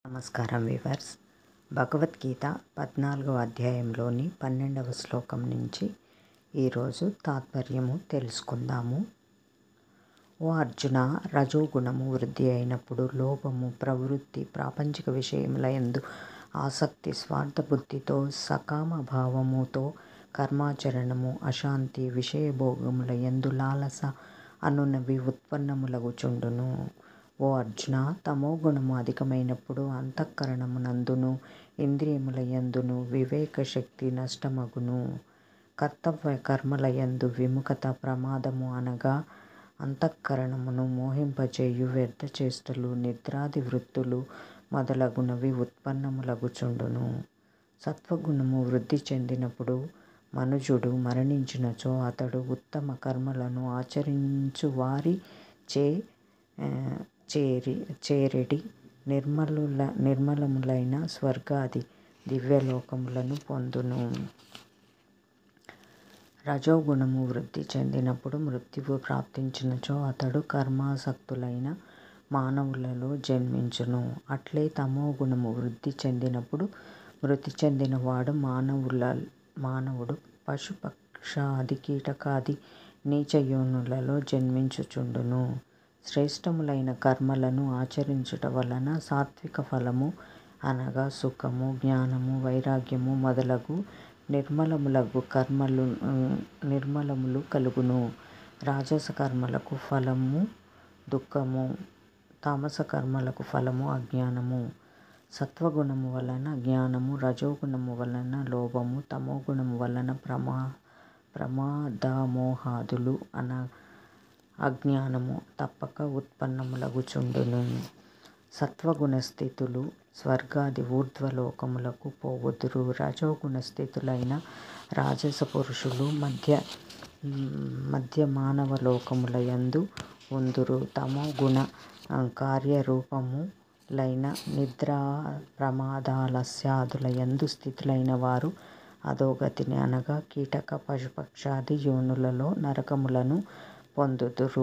నమస్కారం వివర్స్ భగవద్గీత పద్నాలుగవ అధ్యాయంలోని పన్నెండవ శ్లోకం నుంచి ఈరోజు తాత్పర్యము తెలుసుకుందాము ఓ అర్జున రజోగుణము వృద్ధి అయినప్పుడు లోభము ప్రవృత్తి ప్రాపంచిక విషయముల యందు ఆసక్తి స్వార్థ బుద్ధితో సకామ భావముతో కర్మాచరణము అశాంతి విషయభోగముల యందు లాలస అనునవి ఉత్పన్నములగుచుండును ఓ అర్జున తమో గుణము అధికమైనప్పుడు అంతఃకరణమునందును ఇంద్రియముల యందును వివేక శక్తి నష్టమగును కర్తవ్య కర్మల యందు విముఖత ప్రమాదము అనగా అంతఃకరణమును మోహింపచేయు వ్యర్థ చేష్టలు నిద్రాది వృత్తులు మొదలగునవి ఉత్పన్నములగుచుండును సత్వగుణము వృద్ధి చెందినప్పుడు మనుజుడు మరణించినచో అతడు ఉత్తమ కర్మలను ఆచరించు వారి చే చేరి చేరెడి నిర్మలుల నిర్మలములైన స్వర్గాది దివ్యలోకములను పొందును రజోగుణము వృద్ధి చెందినప్పుడు మృత్యువు ప్రాప్తించినచో అతడు కర్మాసక్తులైన మానవులలో జన్మించును అట్లే తమో గుణము వృద్ధి చెందినప్పుడు మృతి చెందినవాడు మానవుల మానవుడు పశుపక్షాది కీటకాది నీచయోనులలో జన్మించుచుండును శ్రేష్టములైన కర్మలను ఆచరించుట వలన సాత్విక ఫలము అనగా సుఖము జ్ఞానము వైరాగ్యము మొదలగు నిర్మలములగు కర్మలు నిర్మలములు కలుగును రాజస కర్మలకు ఫలము దుఃఖము తామస కర్మలకు ఫలము అజ్ఞానము సత్వగుణము వలన జ్ఞానము రజోగుణము వలన లోభము తమోగుణము వలన ప్రమా ప్రమాదమోహాదులు అన అజ్ఞానము తప్పక ఉత్పన్నములగుచుండును సత్వగుణ స్థితులు స్వర్గాది ఊర్ధ్వలోకములకు పోవుదురు రజోగుణ స్థితులైన రాజస పురుషులు మధ్య మధ్య మానవ లోకముల యందు ఉందురు తమో గుణ కార్యరూపము లైన నిద్రా ప్రమాదాలస్యాదుల యందు స్థితులైన వారు అధోగతిని అనగా కీటక పశుపక్షాది యోనులలో నరకములను పొందుదురు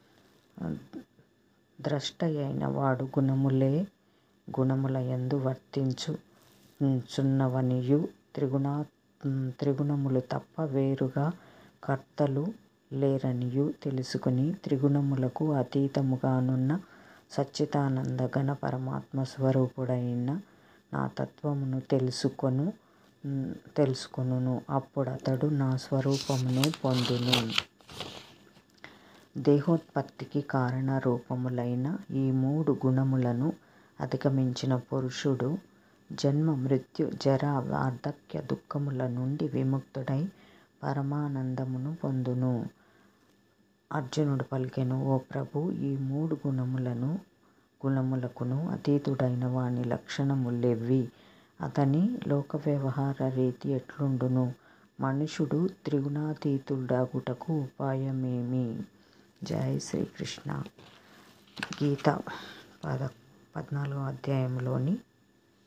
ద్రష్టయైన వాడు గుణములే గుణముల యందు వర్తించు చున్నవనియు త్రిగుణా త్రిగుణములు తప్ప వేరుగా కర్తలు లేరనియు తెలుసుకుని త్రిగుణములకు అతీతముగానున్న సచ్చిదానంద ఘన పరమాత్మ స్వరూపుడైన నా తత్వమును తెలుసుకొను తెలుసుకొనును అప్పుడతడు నా స్వరూపమును పొందును దేహోత్పత్తికి కారణ రూపములైన ఈ మూడు గుణములను అధిగమించిన పురుషుడు జన్మ మృత్యు జర వార్ధక్య దుఃఖముల నుండి విముక్తుడై పరమానందమును పొందును అర్జునుడు పలికెను ఓ ప్రభు ఈ మూడు గుణములను గుణములకును అతీతుడైన వాని లక్షణములెవ్వి అతని లోక వ్యవహార రీతి ఎట్లుండును మనుషుడు త్రిగుణాతీతుడగుటకు ఉపాయమేమి జై శ్రీకృష్ణ గీత పద పద్నాలుగో అధ్యాయంలోని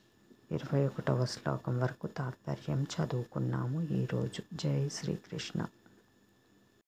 ఇరవై ఒకటవ శ్లోకం వరకు తాత్పర్యం చదువుకున్నాము ఈరోజు జై శ్రీకృష్ణ